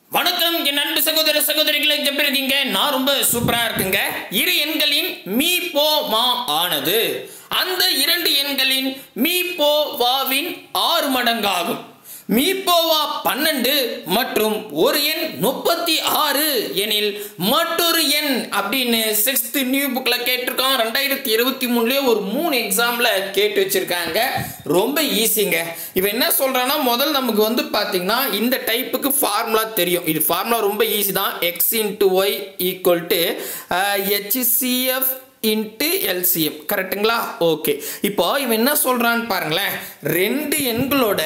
வணக்கம் என் அன்பு சகோதர சகோதரிகளை எப்படி இருக்கீங்க நான் ரொம்ப சூப்பரா இருக்குங்க இரு எண்களின் மீ போ மா ஆனது அந்த இரண்டு எண்களின் மீ போ வாவின் ஆறு மடங்காகும் மீ போவா பன்னெண்டு மற்றும் ஒரு எண் முப்பத்தி ஆறு எனில் மற்றொரு எண் அப்படின்னு சிக்ஸ்த் நியூ புக்கில் கேட்டிருக்கோம் ரெண்டாயிரத்தி இருபத்தி மூணுலேயே ஒரு மூணு எக்ஸாமில் கேட்டு வச்சுருக்காங்க ரொம்ப ஈஸிங்க இப்போ என்ன சொல்கிறான்னா முதல் நமக்கு வந்து பார்த்தீங்கன்னா இந்த டைப்புக்கு ஃபார்முலா தெரியும் இது ஃபார்முலா ரொம்ப ஈஸி தான் X into Y equal to HCCF into LCM கரெக்டுங்களா ஓகே இப்போ இவன் என்ன சொல்கிறான்னு பாருங்களேன் ரெண்டு எண்களோட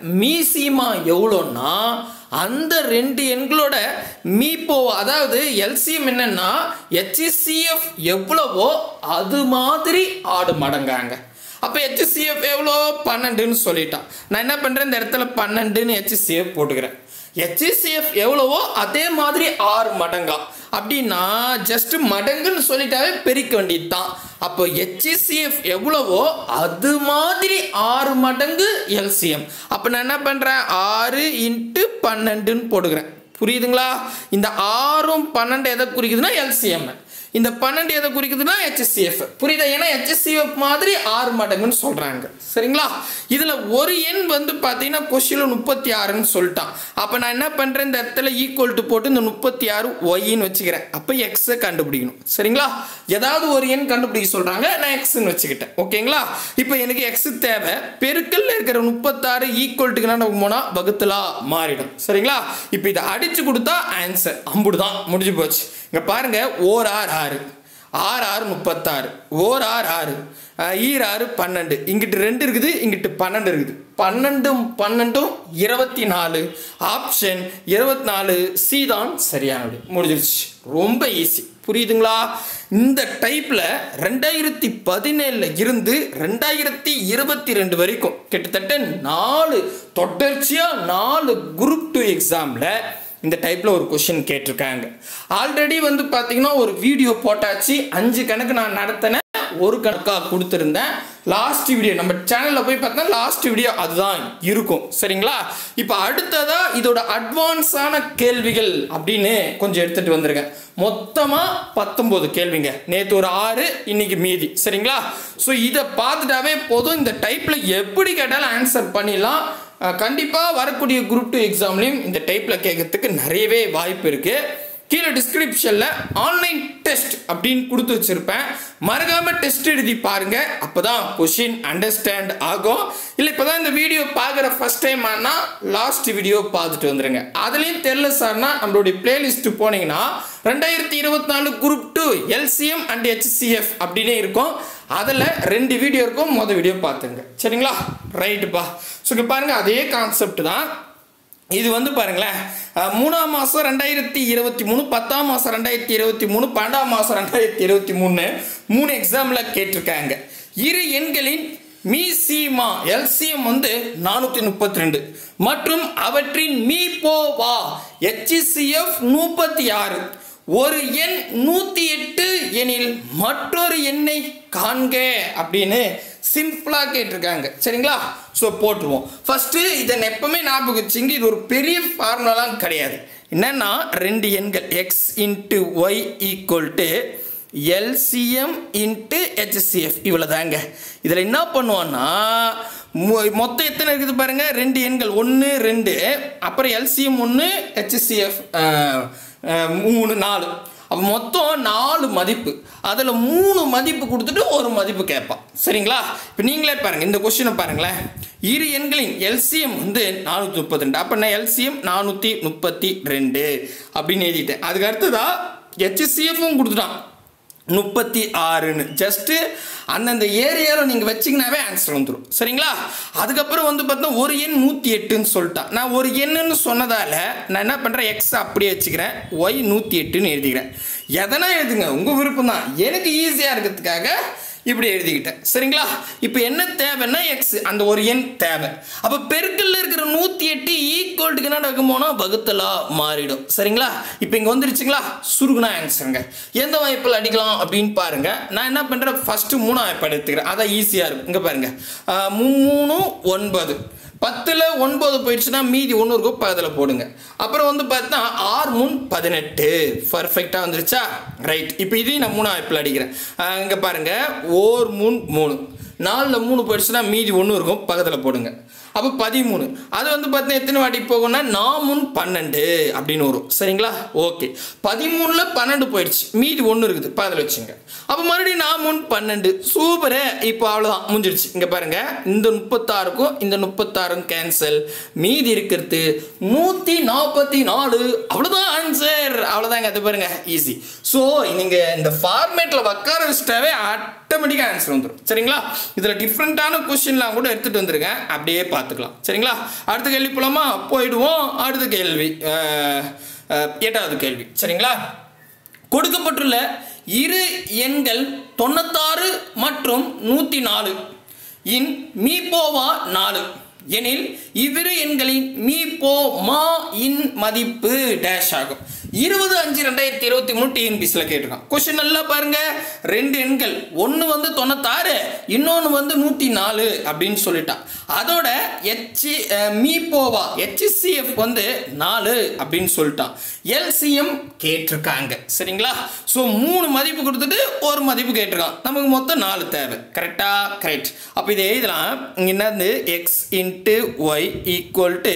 மீசிமா எவ்வளோன்னா அந்த ரெண்டு எண்களோட மீப்போ அதாவது எல்சிஎம் என்னன்னா ஹெச்சிசிஎஃப் எவ்வளவோ அது மாதிரி ஆடு மடங்காங்க அப்போ ஹெச்சிசிஎஃப் எவ்வளோ பன்னெண்டுன்னு சொல்லிட்டான் நான் என்ன பண்ணுறேன் இந்த இடத்துல பன்னெண்டுன்னு ஹெச்சிசிஎஃப் போட்டுக்கிறேன் ஹெச்சிசிஎஃப் எவ்வளவோ அதே மாதிரி ஆறு மடங்கா அப்படின்னா ஜஸ்ட் மடங்குன்னு சொல்லிட்டாவே பெருக்க வேண்டியது தான் அப்போ ஹெச்சிசிஎஃப் எவ்வளவோ அது மாதிரி ஆறு மடங்கு எல்சிஎம் அப்போ நான் என்ன பண்ணுறேன் ஆறு இன்ட்டு பன்னெண்டுன்னு போடுகிறேன் புரியுதுங்களா இந்த ஆறும் பன்னெண்டு எதை குறிக்குதுன்னா எல்சிஎம் இந்த பன்னெண்டு எதை குறிக்குதுன்னா ஹெச்எஸ்சிஎஃப் புரியுதா ஏன்னா ஹெச்எஸ்சிஎஃப் மாதிரி ஆறு மடங்குன்னு சொல்கிறாங்க சரிங்களா இதில் ஒரு எண் வந்து பார்த்தீங்கன்னா கொஷினில் முப்பத்தி ஆறுன்னு சொல்லிட்டான் அப்போ நான் என்ன பண்ணுறேன் இந்த இடத்துல ஈக்குவல் டு போட்டு இந்த முப்பத்தி ஆறு ஒய்ன்னு வச்சுக்கிறேன் அப்போ எக்ஸை கண்டுபிடிக்கணும் சரிங்களா ஏதாவது ஒரு எண் கண்டுபிடிக்க சொல்கிறாங்க நான் எக்ஸ்ன்னு வச்சுக்கிட்டேன் ஓகேங்களா இப்போ எனக்கு எக்ஸ் தேவை பெருக்கல்ல இருக்கிற முப்பத்தாறு ஈக்குவல்ட்டுக்கு என்ன போனால் வகுத்தலா மாறிடும் சரிங்களா இப்போ இதை அடிச்சு கொடுத்தா ஆன்சர் அம்புடு தான் முடிஞ்சு போச்சு இங்கே பாருங்க ஓர் ஆறு ஆறு ஆறு ஆறு முப்பத்தாறு ஓர் ஆறு ஆறு அஹ், ஈர் ஆறு பன்னெண்டு இங்கிட்டு ரெண்டு இருக்குது இங்கிட்டு பன்னெண்டு இருக்குது பன்னெண்டும் பன்னெண்டும் இருபத்தி நாலு ஆப்ஷன் இருபத்தி நாலு சி தான் சரியானது முடிஞ்சிருச்சு ரொம்ப ஈஸி புரியுதுங்களா இந்த டைப்பில் ரெண்டாயிரத்தி பதினேழில் இருந்து ரெண்டாயிரத்தி இருபத்தி ரெண்டு வரைக்கும் கிட்டத்தட்ட நாலு தொடர்ச்சியாக நாலு குரூப் டூ எக்ஸாமில் இந்த டைப்பில் ஒரு கொஷின் கேட்டிருக்காங்க ஆல்ரெடி வந்து பார்த்தீங்கன்னா ஒரு வீடியோ போட்டாச்சு அஞ்சு கணக்கு நான் நடத்தினேன் ஒரு கணக்காக கொடுத்துருந்தேன் லாஸ்ட் வீடியோ நம்ம சேனலில் போய் பார்த்தா லாஸ்ட் வீடியோ அதுதான் இருக்கும் சரிங்களா இப்போ அடுத்ததாக இதோட அட்வான்ஸான கேள்விகள் அப்படின்னு கொஞ்சம் எடுத்துகிட்டு வந்திருக்கேன் மொத்தமாக பத்தொம்போது கேள்விங்க நேற்று ஒரு ஆறு இன்னைக்கு மீதி சரிங்களா ஸோ இதை பார்த்துட்டாவே போதும் இந்த டைப்பில் எப்படி கேட்டாலும் ஆன்சர் பண்ணிடலாம் கண்டிப்பாக வரக்கூடிய குரூப் டூ எக்ஸாம்லேயும் இந்த டைப்பில் கேட்கறதுக்கு நிறையவே வாய்ப்பு இருக்குது கீழே டிஸ்கிரிப்ஷனில் ஆன்லைன் டெஸ்ட் அப்படின்னு கொடுத்து வச்சுருப்பேன் மறக்காமல் டெஸ்ட் எழுதி பாருங்கள் அப்போ தான் கொஷின் அண்டர்ஸ்டாண்ட் ஆகும் இல்லை இப்போ தான் இந்த வீடியோ பார்க்குற ஃபஸ்ட் டைம் ஆனால் லாஸ்ட் வீடியோ பார்த்துட்டு வந்துடுங்க அதுலேயும் தெரில சார்னா நம்மளுடைய பிளேலிஸ்ட்டு போனீங்கன்னா ரெண்டாயிரத்தி இருபத்தி நாலு group two LCM and HCF அப்படின்னே இருக்கும் அதில் ரெண்டு வீடியோ இருக்கும் மொதல் வீடியோ பார்த்துங்க சரிங்களா ரைட்டுப்பா ஸோ இங்கே பாருங்கள் அதே கான்செப்ட் தான் இது வந்து பாருங்களேன் அஹ், மூணாம் மாதம் ரெண்டாயிரத்தி இருபத்தி மூணு பத்தாம் மாதம் ரெண்டாயிரத்தி இருபத்தி மூணு பன்னெண்டாம் மாதம் ரெண்டாயிரத்தி இருபத்தி மூணு மூணு எக்ஸாமில் கேட்டிருக்காங்க இரு எண்களின் மீசிமா எல்சிஎம் வந்து நானூற்றி முப்பத்தி ரெண்டு மற்றும் அவற்றின் மீ போ வா ஹெச்சிசிஎஃப் முப்பத்தி ஆறு ஒரு எண் நூற்றி எட்டு எனில் மற்றொரு எண்ணை காண்க அப்படின்னு சிம்பிளாக கேட்டிருக்காங்க சரிங்களா ஸோ போட்டுருவோம் ஃபஸ்ட்டு இதை எப்பவுமே ஞாபகம் வச்சுங்க இது ஒரு பெரிய ஃபார்முலாலாம் கிடையாது என்னன்னா ரெண்டு எண்கள் X into Y equal to LCM into HCF இவ்வளோ தாங்க இதில் என்ன பண்ணுவோன்னா மொ- மொத்தம் எத்தனை இருக்குது பாருங்க ரெண்டு எண்கள் ஒன்று ரெண்டு அப்புறம் எல்சிஎம் ஒன்று ஹெச்சிஎஃப் மூணு நாலு அப்போ மொத்தம் நாலு மதிப்பு அதில் மூணு மதிப்பு கொடுத்துட்டு ஒரு மதிப்பு கேட்பான் சரிங்களா இப்போ நீங்களே பாருங்கள் இந்த கொஸ்டினை பாருங்களேன் இரு எண்களின் எல்சிஎம் வந்து நானூற்றி முப்பத்தி ரெண்டு அப்போ நான் எல்சிஎம் நானூற்றி முப்பத்தி ரெண்டு அப்படின்னு எழுதிட்டேன் அதுக்கு அடுத்ததா ஹெச்சிஎஃப்பும் கொடுத்துட்டான் முப்பத்தி ஆறுன்னு ஜஸ்ட்டு அந்தந்த ஏரியாவில் நீங்கள் வச்சிங்கனாவே ஆன்சர் வந்துடும் சரிங்களா அதுக்கப்புறம் வந்து பார்த்தா ஒரு எண் நூற்றி எட்டுன்னு சொல்லிட்டான் நான் ஒரு எண்ணுன்னு சொன்னதால் நான் என்ன பண்ணுறேன் எக்ஸ் அப்படியே வச்சுக்கிறேன் ஒய் நூற்றி எட்டுன்னு எழுதிக்கிறேன் எதனா எழுதுங்க உங்கள் விருப்பம் தான் எனக்கு ஈஸியாக இருக்கிறதுக்காக இப்படி எழுதிக்கிட்டேன் சரிங்களா இப்போ என்ன தேவைன்னா எக்ஸ் அந்த ஒரு எண் தேவை அப்போ பெருக்கல்ல இருக்கிற நூற்றி எட்டு ஈக்குவல்ட்டுக்கு என்ன நடக்கும் போனால் வகுத்தலா மாறிடும் சரிங்களா இப்போ இங்கே வந்துருச்சுங்களா சுருகுனா ஆன்சருங்க எந்த வாய்ப்பில் அடிக்கலாம் அப்படின்னு பாருங்க நான் என்ன பண்ணுறேன் ஃபஸ்ட்டு மூணாம் வாய்ப்பு எடுத்துக்கிறேன் அதான் ஈஸியாக இருக்கும் இங்கே பாருங்க ஆஹ் மூணு ஒன்பது பத்தில் ஒன்பது போயிடுச்சுன்னா மீதி ஒன்று இருக்கும் பதில் போடுங்க அப்புறம் வந்து பார்த்தா ஆறு மூணு பதினெட்டு பர்ஃபெக்டாக வந்துருச்சா ரைட் இப்போ இதையும் நான் மூணு வாய்ப்பில் அடிக்கிறேன் இங்கே பாருங்கள் ஓர் மூணு மூணு நாலில் மூணு போயிடுச்சுன்னா மீதி ஒன்று இருக்கும் பக்கத்தில் போடுங்க அப்போ பதிமூணு அது வந்து பார்த்தீங்கன்னா எத்தனை வாட்டி போகும்னா நாமுன் பன்னெண்டு அப்படின்னு வரும் சரிங்களா ஓகே பதிமூணில் பன்னெண்டு போயிடுச்சு மீதி ஒன்று இருக்குது பதில் வச்சுங்க அப்போ மறுபடியும் நாமுன் பன்னெண்டு சூப்பரு இப்போ அவ்வளோதான் முடிஞ்சிடுச்சு இங்கே பாருங்க இந்த முப்பத்தாறுக்கும் இந்த முப்பத்தாறும் கேன்சல் மீதி இருக்கிறது நூற்றி நாற்பத்தி நாலு அவ்வளோதான் ஆன்சர் அவ்வளோதாங்க அது பாருங்க ஈஸி ஸோ நீங்கள் இந்த ஃபார்மேட்டில் உட்கார வச்சிட்டாவே ஆட்டோமேட்டிக்காக ஆன்சர் வந்துடும் சரிங்களா இதில் டிஃப்ரெண்ட்டான கொஸ்டின்லாம் கூட எடுத்துகிட்டு வந்துருங்க அப்படியே பார்த்துக்கலாம் சரிங்களா அடுத்த கேள்வி போலாமா போயிடுவோம் அடுத்த கேள்வி அஹ், அஹ், எட்டாவது கேள்வி சரிங்களா கொடுக்கப்பட்டுள்ள இரு எண்கள் தொண்ணூத்தாறு மற்றும் நூற்றி நாலு இன் மீபோவா நாலு எனில் இவ்விரு எண்களின் மீபோ மா இன் மதிப்பு டேஷ் ஆகும் இருபது அஞ்சு ரெண்டாயிரத்தி இருபத்தி மூணு டிஎன்பிசியில் கேட்டிருக்கான் கொஸ்டின் நல்லா பாருங்க ரெண்டு எண்கள் ஒன்று வந்து தொண்ணூத்தாறு இன்னொன்று வந்து நூற்றி நாலு அப்படின்னு சொல்லிட்டான் அதோட ஹெச்சி மீபோவா ஹெச்சிசிஎஃப் வந்து நாலு அப்படின்னு சொல்லிட்டான் எல்சிஎம் கேட்டிருக்காங்க சரிங்களா ஸோ மூணு மதிப்பு கொடுத்துட்டு ஒரு மதிப்பு கேட்டிருக்கான் நமக்கு மொத்தம் நாலு தேவை கரெக்டா கரெக்ட் அப்போ இதை எழுதலாம் இங்க என்னது X into Y equal to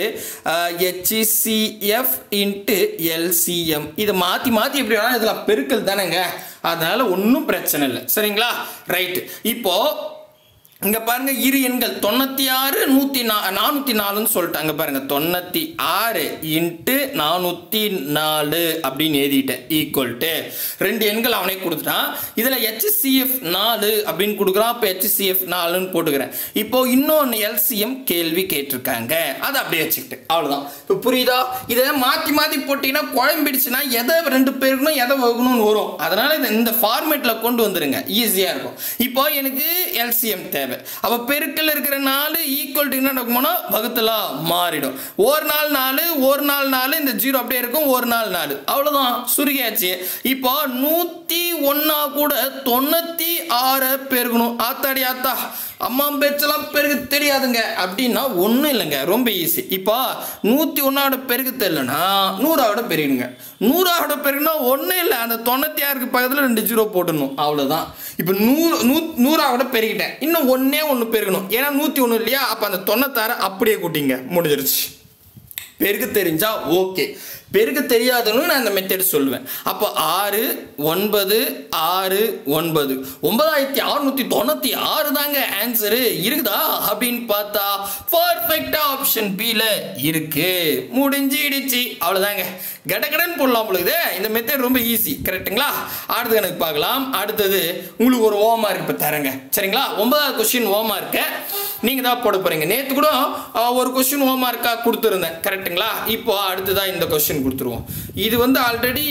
HCCF into LCM இதை மாற்றி மாற்றி எப்படி வேணாலும் இதெல்லாம் பெருக்கல் தானேங்க அதனால ஒன்றும் பிரச்சனை இல்லை சரிங்களா ரைட் இப்போ இங்க பாருங்க இரு எண்கள் தொண்ணூத்தி ஆறு நூத்தி நா நானூத்தி நாலுன்னு சொல்லிட்டாங்க பாருங்க தொண்ணூத்தி ஆறு இன்ட்டு நானூத்தி நாலு அப்படின்னு எழுதிட்டேன் ஈக்குவல் டு ரெண்டு எண்கள் அவனே கொடுத்துட்டான் இதுல ஹெச்சிஎஃப் நாலு அப்படின்னு கொடுக்குறான் அப்போ ஹெச்சிஎஃப் நாலுன்னு போட்டுக்கிறேன் இப்போ இன்னொன்று எல்சிஎம் கேள்வி கேட்டிருக்காங்க அதை அப்படியே வச்சுக்கிட்டு அவ்வளவுதான் இப்போ புரியுதா இதை மாற்றி மாற்றி போட்டிங்கன்னா குழம்பிடுச்சுன்னா எதை ரெண்டு பேருக்கணும் எதை வகுக்கணும்னு வரும் அதனால இதை இந்த ஃபார்மேட்டில் கொண்டு வந்துருங்க ஈஸியாக இருக்கும் இப்போ எனக்கு எல்சிஎம் தேவை அப்போ பெருக்கல் இருக்கிற நாலு ஈக்குவல் டு என்ன நடக்குமோனா வகுத்தலாம் மாறிடும் ஒரு நாள் நாலு ஒரு நாள் நாலு இந்த ஜீரோ அப்படியே இருக்கும் ஒரு நாள் நாலு அவ்வளோதான் சுருகியாச்சு இப்போ நூற்றி ஒன்றா கூட தொண்ணூற்றி ஆறை பெருக்கணும் ஆத்தாடி ஆத்தா அம்மா பேச்செல்லாம் பெருகு தெரியாதுங்க அப்படின்னா ஒன்றும் இல்லைங்க ரொம்ப ஈஸி இப்போ நூற்றி ஒன்றாவோட பெருகு தெரியலனா நூறாவோட பெருகுங்க நூறாவோட பெருகுனா ஒன்றும் இல்லை அந்த தொண்ணூற்றி ஆறுக்கு பக்கத்தில் ரெண்டு ஜீரோ போட்டுடணும் அவ்வளோதான் இப்போ நூறு நூ நூறாவோட பெருகிட்டேன் இன்னும் ஒன்றே ஒன்று பெருகணும் ஏன்னா நூற்றி ஒன்று இல்லையா அப்போ அந்த தொண்ணூத்தாறு அப்படியே கூட்டிங்க முடிஞ்சிருச்சு பெருக்க தெரிஞ்சா ஓகே பெருக்க தெரியாதுன்னு நான் இந்த மெத்தட் சொல்லுவேன் அப்போ ஆறு ஒன்பது ஆறு ஒன்பது ஒன்பதாயிரத்தி அறுநூத்தி தொண்ணூத்தி ஆறு தாங்க ஆன்சரு இருக்குதா அப்படின்னு பார்த்தா பர்ஃபெக்டா ஆப்ஷன் பில இருக்கு முடிஞ்சிடுச்சு அவ்வளோதாங்க கடகடன் போடலாம் உங்களுக்கு இந்த மெத்தட் ரொம்ப ஈஸி கரெக்ட்டுங்களா அடுத்து எனக்கு பார்க்கலாம் அடுத்தது உங்களுக்கு ஒரு ஓமா இருக்கு இப்போ தரேங்க சரிங்களா ஒன்பதாவது கொஸ்டின் ஓமா இருக்க நீங்க தான் போட போறீங்க நேத்து கூட அஹ், ஒரு கொஸ்டின் ஓமா இருக்கா கொடுத்துருந்தேன் கரெக்ட்டுங்களா இப்போ அடுத்ததான் இந்த கொஸ்டின் கொடுத்துருவோம் இது வந்து ஆல்ரெடி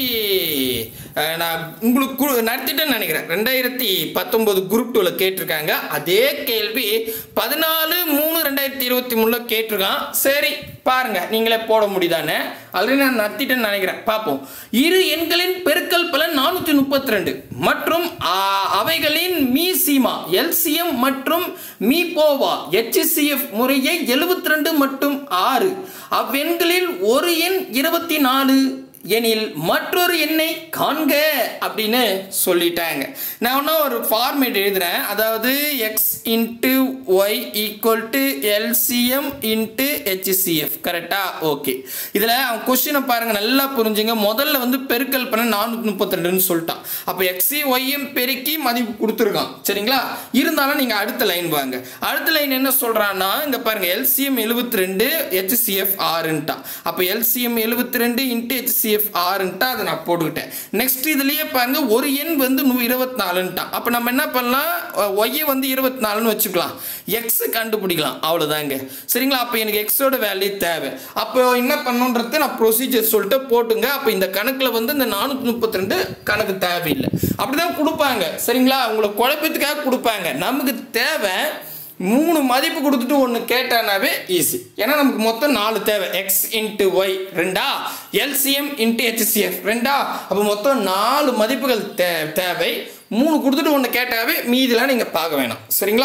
நான் உங்களுக்கு கு- நடத்திட்டேன்னு நினைக்கிறேன் ரெண்டாயிரத்தி பத்தொன்பது குரூப் டூவில் கேட்டிருக்காங்க அதே கேள்வி பதினாலு மூணு ரெண்டாயிரத்தி இருபத்தி மூணில் கேட்டிருக்கான் சரி பாருங்க நீங்களே போட முடியுதானே ஆல்ரெடி நான் நடத்திட்டேன்னு நினைக்கிறேன் பார்ப்போம் இரு எண்களின் பெருக்கல் பலன் நானூற்றி முப்பத்தி ரெண்டு மற்றும் ஆ, அவைகளின் மீ சீமா எல்சிஎம் மற்றும் மீ போவா ஹெச்சிசிஎஃப் முறையே எழுபத்தி ரெண்டு மற்றும் ஆறு அவ்வெண்களில் ஒரு எண் இருபத்தி நாலு எனில் மற்றொரு எண்ணை காண்க அப்படின்னு சொல்லிட்டாங்க நான் இன்னும் ஒரு ஃபார்மேட் எழுதுறேன் அதாவது X into Y equal to LCM into HCCF கரெக்டா ஓகே இதில் அவன் கொஸ்டினை பாருங்க நல்லா புரிஞ்சுங்க முதல்ல வந்து பெருக்கல் பண்ண நானூற்றி முப்பத்தி ரெண்டுன்னு சொல்லிட்டான் அப்போ எக்ஸி ஒய்யும் பெருக்கி மதிப்பு கொடுத்துருக்கான் சரிங்களா இருந்தாலும் நீங்கள் அடுத்த லைன் வாங்க அடுத்த லைன் என்ன சொல்கிறான்னா இங்கே பாருங்க எல்சிஎம் எழுபத்தி ரெண்டு ஹெச்சிசிஎஃப் ஆறுன்ட்டான் அப்போ எல்சிஎம் எழுபத்தி ரெண்டு இன்ட்டு ஹெச்சிசிஎஃப் ஆறுன்ட்டா அதை நான் போட்டுக்கிட்டேன் நெக்ஸ்ட் இதுலயே பாருங்க ஒரு எண் வந்து இருபத்தி நாலுன்ட்டான் அப்போ நம்ம என்ன பண்ணலாம் ஒய்யை வந்து இருபத்தி நாலுன்னு வச்சுக்கலாம் எக்ஸ் கண்டுபிடிக்கலாம் அவ்வளோதாங்க சரிங்களா அப்போ எனக்கு எக்ஸோட வேல்யூ தேவை அப்போ என்ன பண்ணுன்றது நான் ப்ரொசீஜர் சொல்லிட்டு போட்டுங்க அப்போ இந்த கணக்கில் வந்து இந்த நானூற்றி முப்பத்தி ரெண்டு கணக்கு தேவையில்லை அப்படிதான் கொடுப்பாங்க சரிங்களா உங்களை குழப்பத்துக்காக கொடுப்பாங்க நமக்கு தேவை மூணு மதிப்பு கொடுத்துட்டு ஒன்று கேட்டானாவே ஈஸி ஏன்னா நமக்கு மொத்தம் நாலு தேவை எக்ஸ் இன்ட்டு ஒய் ரெண்டா எல்சிஎம் இன்ட்டு ஹெச்சிஎஃப் ரெண்டா அப்போ மொத்தம் நாலு மதிப்புகள் தே தேவை மூணு கொடுத்துட்டு ஒன்று கேட்டாவே மீதிலாம் நீங்கள் பார்க்க வேணாம் சரிங்களா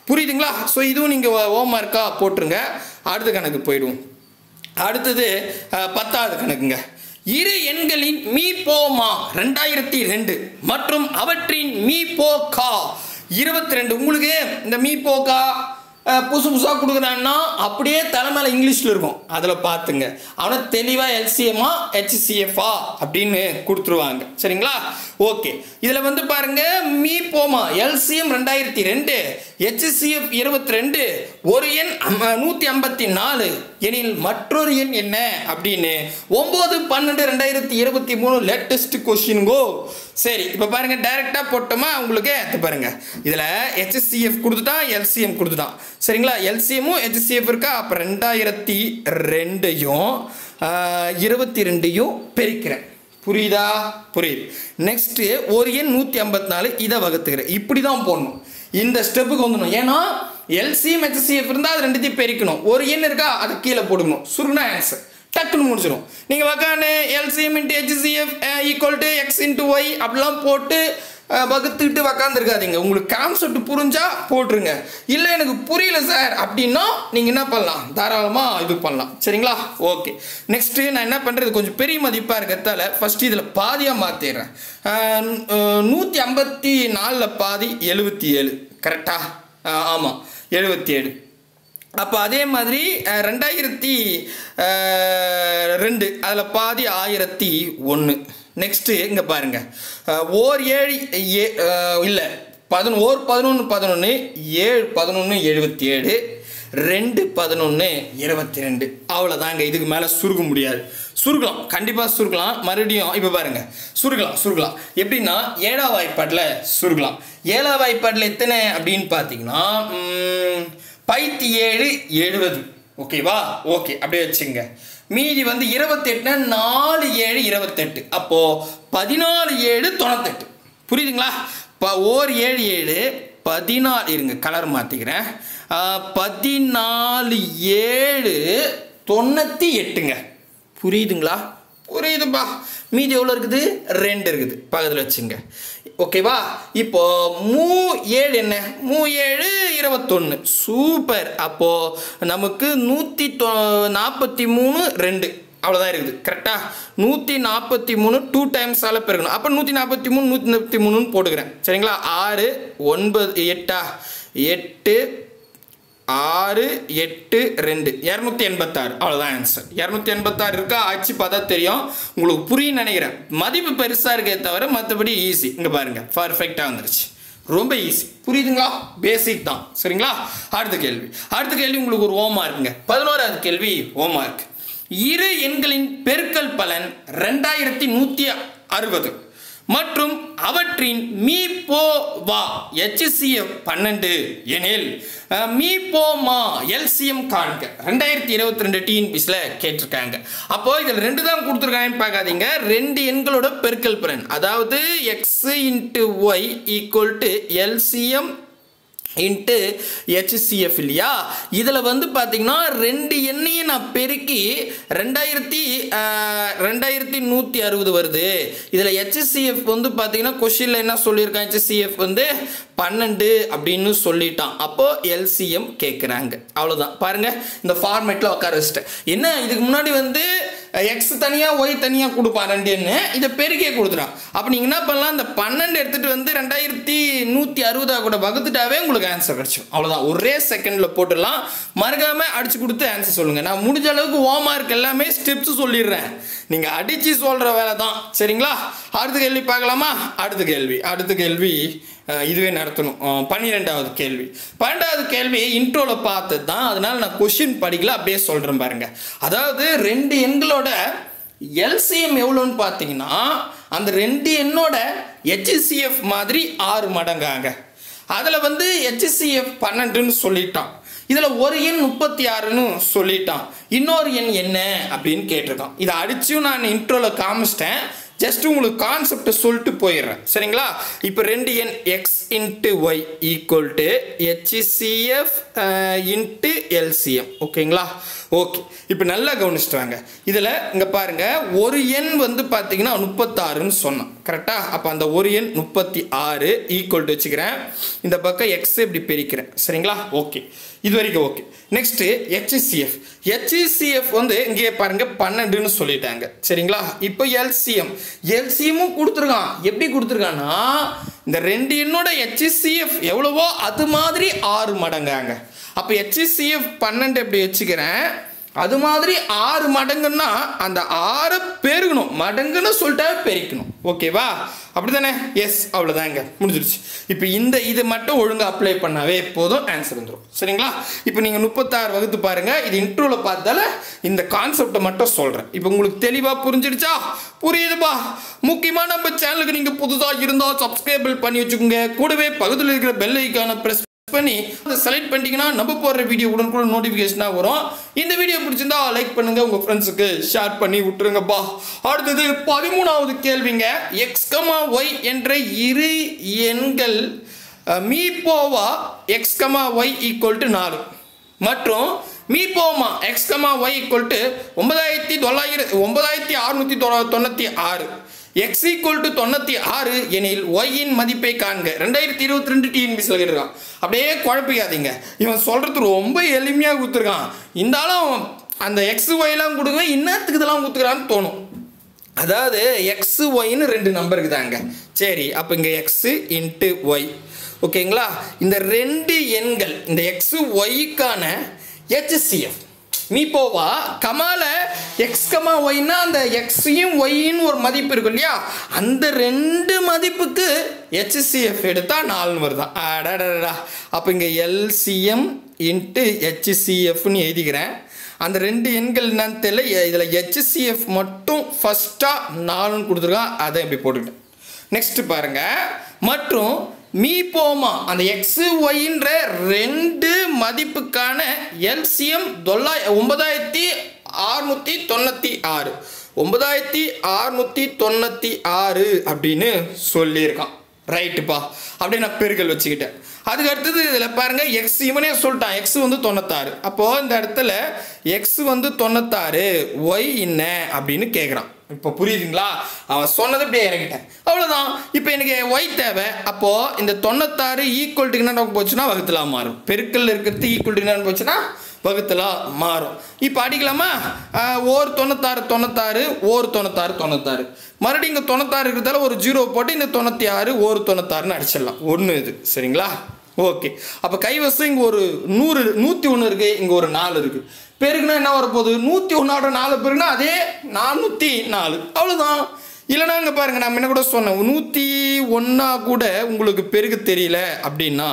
புரியுதுங்களா ஸோ இதுவும் நீங்கள் ஹோம் ஒர்க்காக போட்டுருங்க அடுத்த கணக்கு போயிடுவோம் அடுத்தது அஹ், பத்தாவது கணக்குங்க இரு எண்களின் மீ போ மா ரெண்டாயிரத்தி ரெண்டு மற்றும் அவற்றின் மீ போ கா இருபத்தி ரெண்டு உங்களுக்கு இந்த மீ போ கா அஹ், புதுசு புதுசாக கொடுக்குறான்னா அப்படியே தலைமையில் இங்கிலீஷில் இருக்கும் அதில் பார்த்துங்க அவனை தெளிவாக எல்சிஎம்மா ஹெச்சிசிஎஃப்ஆ அப்படின்னு கொடுத்துருவாங்க சரிங்களா ஓகே இதில் வந்து பாருங்க மீ போமா எல்சிஎம் ரெண்டாயிரத்தி ரெண்டு ஹெச்சிசிஎஃப் இருபத்தி ரெண்டு ஒரு எண் நூற்றி ஐம்பத்தி நாலு எனில் மற்றொரு எண் என்ன அப்படின்னு ஒம்பது பன்னெண்டு ரெண்டாயிரத்தி இருபத்தி மூணு லேட்டஸ்ட் கொஸ்டின்கோ சரி இப்போ பாருங்க டைரெக்டாக போட்டோமா உங்களுக்கு இது பாருங்க இதில் ஹெச்சிசிஎஃப் கொடுத்துட்டான் எல்சிஎம் கொடுத்துட்டான் சரிங்களா எல்சிஎம்மும் ஹெச்சிசிஎஃப் இருக்கா அப்போ ரெண்டாயிரத்தி ரெண்டையும் இருபத்தி ரெண்டையும் பெருக்கிறேன் புரியுதா புரியுது நெக்ஸ்ட்டு ஒரு எண் நூற்றி ஐம்பத்தி நாலு இதை வகுத்துக்கிறேன் இப்படி தான் போடணும் இந்த ஸ்டெப்புக்கு வந்துடணும் ஏன்னா எல்சிஎம் ஹெச்சிஎஃப் இருந்தால் அது ரெண்டுத்தையும் பெருக்கணும் ஒரு எண் இருக்கா அதை கீழே போடணும் சுருனா ஆன்சர் டக்குன்னு முடிச்சிடும் நீங்கள் உக்காந்து LCM into HCF equal to X into Y அப்படிலாம் போட்டு அஹ், வகுத்துக்கிட்டு உக்காந்துருக்காதீங்க உங்களுக்கு கான்செப்ட் புரிஞ்சா போட்டுருங்க இல்லை எனக்கு புரியல சார் அப்படின்னா நீங்கள் என்ன பண்ணலாம் தாராளமாக இது பண்ணலாம் சரிங்களா ஓகே நெக்ஸ்ட்டு நான் என்ன பண்ணுறது கொஞ்சம் பெரிய மதிப்பாக இருக்கிறதால ஃபஸ்ட்டு இதில் பாதியாக மாற்றிடுறேன் நூற்றி ஐம்பத்தி நாலில் பாதி எழுபத்தி ஏழு கரெக்டா ஆமாம் எழுபத்தி ஏழு அப்போ அதே மாதிரி அஹ், ரெண்டாயிரத்தி அஹ், ரெண்டு அதில் பாதி ஆயிரத்தி ஒன்று நெக்ஸ்ட்டு இங்கே பாருங்கள் ஓர் ஏழு ஏ இல்லை பதினொன்று ஓர் பதினொன்று பதினொன்று ஏழு பதினொன்று எழுபத்தி ஏழு ரெண்டு பதினொன்று இருபத்தி ரெண்டு அவ்வளோதாங்க இதுக்கு மேலே சுருக்க முடியாது சுருக்கலாம் கண்டிப்பாக சுருக்கலாம் மறுபடியும் இப்போ பாருங்க சுருக்கலாம் சுருக்கலாம் எப்படின்னா ஏழாம் வாய்ப்பாட்டில் சுருக்கலாம் ஏழாம் வாய்ப்பாட்டில் எத்தனை அப்படின்னு பார்த்தீங்கன்னா ம், பைத்தி ஏழு எழுபது ஓகேவா ஓகே அப்படியே வச்சுங்க மீதி வந்து இருபத்தெட்டுனா நாலு ஏழு இருபத்தெட்டு அப்போது பதினாலு ஏழு தொண்ணூத்தெட்டு புரியுதுங்களா இப்போ ஓர் ஏழு ஏழு பதினாலு இருங்க கலர் மாற்றிக்கிறேன் பதினாலு ஏழு தொண்ணூற்றி எட்டுங்க புரியுதுங்களா புரியுதுப்பா மீதி எவ்வளோ இருக்குது ரெண்டு இருக்குது பக்கத்தில் வச்சுங்க ஓகேவா இப்போ மூ ஏழு என்ன மூ ஏழு இருபத்தொன்று சூப்பர் அப்போது நமக்கு நூற்றி தொ நாற்பத்தி மூணு ரெண்டு அவ்வளோதான் இருக்குது கரெக்டாக நூற்றி நாற்பத்தி மூணு டூ டைம்ஸ் ஆல பெருக்கணும் அப்போ நூற்றி நாற்பத்தி மூணு நூற்றி நாற்பத்தி மூணுன்னு போட்டுக்கிறேன் சரிங்களா ஆறு ஒன்பது எட்டா எட்டு ஆறு எட்டு ரெண்டு இரநூத்தி எண்பத்தாறு அவ்வளோதான் ஆன்சர் இரநூத்தி எண்பத்தாறு இருக்கா ஆச்சு பார்த்தா தெரியும் உங்களுக்கு புரியும் நினைக்கிறேன் மதிப்பு பெருசாக இருக்கே தவிர மற்றபடி ஈஸி இங்கே பாருங்கள் பர்ஃபெக்டாக வந்துருச்சு ரொம்ப ஈஸி புரியுதுங்களா பேசிக் தான் சரிங்களா அடுத்த கேள்வி அடுத்த கேள்வி உங்களுக்கு ஒரு ஓமா இருக்குங்க பதினோராவது கேள்வி ஓமா இருக்கு இரு எண்களின் பெருக்கல் பலன் ரெண்டாயிரத்தி நூற்றி அறுபது மற்றும் அவற்றின் மீ போ வா HCF பன்னெண்டு எனில் அஹ், மீ போ மா எல்சிஎம் காண்க ரெண்டாயிரத்தி இருபத்தி ரெண்டு டிஎன்பிஸில் கேட்டிருக்காங்க அப்போ இதில் ரெண்டு தான் கொடுத்துருக்காங்கன்னு பார்க்காதீங்க ரெண்டு எண்களோட பெருக்கல் பலன் அதாவது X into Y equal to LCM into HCF இல்லையா இதில் வந்து பார்த்தீங்கன்னா ரெண்டு எண்ணையும் நான் பெருக்கி ரெண்டாயிரத்தி ஆஹ், ரெண்டாயிரத்தி நூற்றி அறுபது வருது இதில் ஹெச்சிஎஃப் வந்து பார்த்தீங்கன்னா கொஷினில் என்ன சொல்லியிருக்கான் ஹெச்சிஎஃப் வந்து பன்னெண்டு அப்படின்னு சொல்லிட்டான் அப்போ எல்சிஎம் கேட்குறாங்க அவ்வளோதான் பாருங்க இந்த ஃபார்மேட்டில் உட்கார வச்சுட்டேன் என்ன இதுக்கு முன்னாடி வந்து எக்ஸ் தனியாக ஒய் தனியாக கொடுப்பான் ரெண்டு எண்ணு இதை பெருக்கே கொடுத்துட்டான் அப்போ நீங்கள் என்ன பண்ணலாம் இந்த பன்னெண்டு எடுத்துகிட்டு வந்து ரெண்டாயிரத்தி நூற்றி அறுபதாக கூட வகுத்துட்டாவே உங்களுக்கு ஆன்சர் கிடச்சிடும் அவ்வளோதான் ஒரே செகண்டில் போட்டுடலாம் மறக்காமல் அடிச்சு கொடுத்து ஆன்சர் சொல்லுங்கள் நான் முடிஞ்ச அளவுக்கு ஹோம்ஒர்க் எல்லாமே ஸ்டெப்ஸ் சொல்லிடுறேன் நீங்கள் அடித்து சொல்கிற வேலை தான் சரிங்களா அடுத்த கேள்வி பார்க்கலாமா அடுத்த கேள்வி அடுத்த கேள்வி அஹ், இதுவே நடத்தணும் அஹ், பன்னிரெண்டாவது கேள்வி பன்னெண்டாவது கேள்வி இன்ட்ரோவில் பார்த்தது தான் அதனால நான் கொஷின் படிக்கல அப்படியே சொல்கிறேன் பாருங்க அதாவது ரெண்டு எண்களோட எல்சிஎம் எவ்வளோன்னு பார்த்தீங்கன்னா அந்த ரெண்டு எண்ணோட ஹெச்சிசிஎஃப் மாதிரி ஆறு மடங்காங்க அதில் வந்து ஹெச்சிசிஎஃப் பன்னெண்டுன்னு சொல்லிட்டான் இதில் ஒரு எண் முப்பத்தி ஆறுன்னு சொல்லிட்டான் இன்னொரு எண் என்ன அப்படின்னு கேட்டிருக்கான் இதை அடிச்சும் நான் இன்ட்ரோவில் காமிச்சிட்டேன் ஜஸ்ட் உங்களுக்கு கான்செப்டை சொல்லிட்டு போயிடுறேன் சரிங்களா இப்போ ரெண்டு எண் X into Y equal to HCCF into LCM ஓகேங்களா ஓகே இப்போ நல்லா கவனிச்சுட்டு வாங்க இதில் இங்கே பாருங்க ஒரு எண் வந்து பார்த்தீங்கன்னா முப்பத்தாறுன்னு சொன்னோம் கரெக்டாக அப்போ அந்த ஒரு எண் முப்பத்தி ஆறு ஈக்குவல் டு வச்சுக்கிறேன் இந்த பக்கம் எக்ஸ் இப்படி பிரிக்கிறேன் சரிங்களா ஓகே இது வரைக்கும் ஓகே நெக்ஸ்ட்டு ஹெச்சிசிஎஃப் ஹெச்சிசிஎஃப் வந்து இங்கே பாருங்க பன்னெண்டுன்னு சொல்லிட்டாங்க சரிங்களா இப்போ எல்சிஎம் எல்சிஎம்மும் கொடுத்துருக்கான் எப்படி கொடுத்துருக்கான்னா இந்த ரெண்டு எண்ணோட ஹெச்சிசிஎஃப் எவ்வளவோ அது மாதிரி ஆறு மடங்காங்க அப்போ ஹெச்சிசிஎஃப் பன்னெண்டு எப்படி வச்சுக்கிறேன் அது மாதிரி ஆறு மடங்குன்னா அந்த ஆறை பெருகணும் மடங்குன்னு சொல்லிட்டா பெருக்கணும் ஓகேவா அப்படிதானே எஸ் அவ்வளோதாங்க முடிஞ்சிருச்சு இப்போ இந்த இது மட்டும் ஒழுங்காக அப்ளை பண்ணாவே போதும் ஆன்சர் வந்துடும் சரிங்களா இப்போ நீங்கள் முப்பத்தாறு வகுத்து பாருங்க இது இன்ட்ரோவில் பார்த்தால இந்த கான்செப்டை மட்டும் சொல்கிறேன் இப்போ உங்களுக்கு தெளிவாக புரிஞ்சிடுச்சா புரியுதுப்பா முக்கியமாக நம்ம சேனலுக்கு நீங்கள் புதுசாக இருந்தால் சப்ஸ்கிரைபிள் பண்ணி வச்சுக்கோங்க கூடவே பக்கத்தில் இருக்கிற பெல் ஐக்கான ப்ரெஸ் பண்ணி அதை செலக்ட் பண்ணிட்டீங்கன்னா நம்ம போடுற வீடியோ உடனுக்குடன் நோட்டிஃபிகேஷனாக வரும் இந்த வீடியோ பிடிச்சிருந்தா லைக் பண்ணுங்க உங்க ஃப்ரெண்ட்ஸுக்கு ஷேர் பண்ணி விட்டுருங்கப்பா அடுத்தது பதிமூணாவது கேள்விங்க எக்ஸ் கமா ஒய் என்ற இரு எண்கள் அஹ், மீ போவா X comma Y equal to நாலு மற்றும் மீ போமா X comma Y equal to ஒன்பதாயிரத்தி தொள்ளாயிரத்தி ஒன்பதாயிரத்தி அறுநூத்தி தொண்ணூற்றி ஆறு எக்ஸ் ஈக்குவல் டு தொண்ணூற்றி ஆறு எனில் ஒய்யின் மதிப்பை காண்க ரெண்டாயிரத்தி இருபத்தி ரெண்டு டிஎன்பிசியில் கேட்டிருக்கான் அப்படியே குழப்பிக்காதீங்க இவன் சொல்கிறது ரொம்ப எளிமையாக கொடுத்துருக்கான் இருந்தாலும் அந்த எக்ஸ் ஒய்லாம் கொடுங்க இன்னத்துக்கு இதெல்லாம் கொடுத்துக்கிறான்னு தோணும் அதாவது எக்ஸ் ஒய்னு ரெண்டு நம்பருக்கு தாங்க சரி அப்போ இங்கே எக்ஸு இன்ட்டு ஒய் ஓகேங்களா இந்த ரெண்டு எண்கள் இந்த எக்ஸ் ஒய்க்கான ஹெச்சிஎஃப் நீ போவா கமால எக்ஸ் கமா ஒய்னா அந்த எக்ஸையும் ஒய்ன்னு ஒரு மதிப்பு இருக்கும் இல்லையா அந்த ரெண்டு மதிப்புக்கு ஹெச்சிஎஃப் எடுத்தா நாலுன்னு வருதான் அடடடா அப்போ இங்கே எல்சிஎம் இன்ட்டு ஹெச்சிஎஃப்னு எழுதிக்கிறேன் அந்த ரெண்டு எண்கள் என்னன்னு தெரியல இதில் ஹெச்சிஎஃப் மட்டும் ஃபஸ்ட்டாக நாலுன்னு கொடுத்துருக்கான் அதை இப்படி போட்டுக்கிட்டேன் நெக்ஸ்ட் பாருங்க மற்றும் மீ போமா அந்த எக்ஸ் ஒய்ன்ற ரெண்டு மதிப்புக்கான எல்சிஎம் தொள்ளாய் ஒன்பதாயிரத்தி அறுநூற்றி தொண்ணூற்றி ஆறு ஒன்பதாயிரத்தி அறுநூற்றி தொண்ணூற்றி ஆறு அப்படின்னு சொல்லியிருக்கான் ரைட்டுப்பா அப்படியே நான் பெருக்கல் வச்சுக்கிட்டேன் அதுக்கு அடுத்தது இதில் பாருங்க எக்ஸ் இவனே சொல்லிட்டான் எக்ஸ் வந்து தொண்ணூத்தாறு அப்போது இந்த இடத்துல எக்ஸ் வந்து தொண்ணூத்தாறு ஒய் என்ன அப்படின்னு கேட்குறான் இப்போ புரியுதுங்களா அவன் சொன்னது இப்படியே இறங்கிட்டேன் அவ்வளோதான் இப்போ எனக்கு ஒய் தேவை அப்போது இந்த தொண்ணூத்தாறு ஈக்குவல் டு என்ன போச்சுன்னா வகுத்தலா மாறும் பெருக்கல் இருக்கிறது ஈக்குவல் டு என்னன்னு போச்சுன்னா வகுத்தலா மாறும் இப்போ அடிக்கலாமா ஆஹ், ஓர் தொண்ணூத்தாறு தொண்ணூத்தாறு ஓர் தொண்ணூத்தாறு தொண்ணூத்தாறு மறுபடியும் இங்கே தொண்ணூத்தாறு இருக்கிறதால ஒரு ஜீரோ போட்டு இந்த தொண்ணூற்றி ஆறு ஒரு தொண்ணூத்தாறுன்னு அடிச்சிடலாம் ஒன்று இது சரிங்களா ஓகே அப்போ கைவசம் இங்கே ஒரு நூறு நூற்றி ஒன்று இருக்குது இங்கே ஒரு நாலு இருக்குது பெருக்குனா என்ன வரப்போகுது நூற்றி ஒன்றோட நாலு பெருக்குனா அதே நானூற்றி நாலு அவ்வளோதான் இல்லைனா இங்கே பாருங்கள் நான் என்ன கூட சொன்னேன் நூற்றி ஒன்றா கூட உங்களுக்கு பெருகு தெரியல அப்படின்னா